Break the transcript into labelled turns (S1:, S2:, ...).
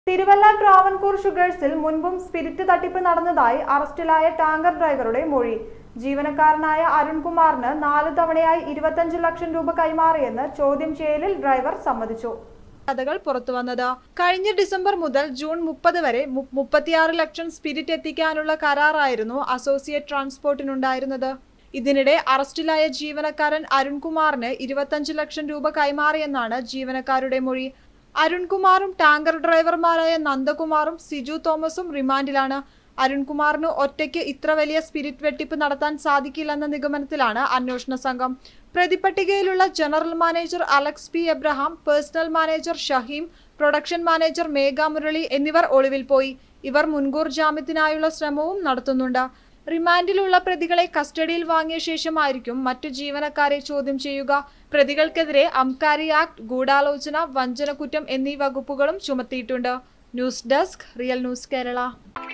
S1: തിരുവല്ല ട്രാവൻകൂർ ഷുഗേഴ്സിൽ മുൻപും സ്പിരിറ്റ് തട്ടിപ്പ് നടന്നതായി അറസ്റ്റിലായ ടാങ്കർ ഡ്രൈവറുടെ മൊഴി ജീവനക്കാരനായ അരുൺകുമാറിന് നാല് തവണയായി ഇരുപത്തഞ്ച് ലക്ഷം രൂപ കൈമാറിയെന്ന് ചോദ്യം ചെയ്യലിൽ ഡ്രൈവർ സമ്മതിച്ചു കഥകൾ പുറത്തുവന്നത് കഴിഞ്ഞ ഡിസംബർ മുതൽ ജൂൺ മുപ്പത് വരെ മു- മുപ്പത്തിയാറ് ലക്ഷം സ്പിരിറ്റ് എത്തിക്കാനുള്ള കരാറായിരുന്നു അസോസിയേറ്റ് ട്രാൻസ്പോർട്ടിനുണ്ടായിരുന്നത് ഇതിനിടെ അറസ്റ്റിലായ ജീവനക്കാരൻ അരുൺകുമാറിന് ഇരുപത്തഞ്ച് ലക്ഷം രൂപ കൈമാറിയെന്നാണ് ജീവനക്കാരുടെ മൊഴി അരുൺകുമാറും ടാങ്കർ ഡ്രൈവർമാരായ നന്ദകുമാറും സിജു തോമസും റിമാൻഡിലാണ് അരുൺകുമാറിന് ഒറ്റയ്ക്ക് ഇത്ര വലിയ സ്പിരിറ്റ് വെട്ടിപ്പ് നടത്താൻ സാധിക്കില്ലെന്ന നിഗമനത്തിലാണ് അന്വേഷണ സംഘം പ്രതിപട്ടികയിലുള്ള general manager Alex P Abraham personnel manager Shaheem production manager Megha Murali എന്നിവർ ഒളിവിൽ പോയി ഇവർ മുൻകൂർ ജാമ്യത്തിനായുള്ള ശ്രമവും നടത്തുന്നുണ്ട് റിമാൻഡിലുള്ള പ്രതികളെ കസ്റ്റഡിയിൽ വാങ്ങിയ ശേഷമായിരിക്കും മറ്റു ജീവനക്കാരെ ചോദ്യം ചെയ്യുക പ്രതികൾക്കെതിരെ അംകാരി ആക്ട് ഗൂഢാലോചന വഞ്ചനക്കുറ്റം എന്നീ വകുപ്പുകളും ചുമത്തിയിട്ടുണ്ട് news desk real news Kerala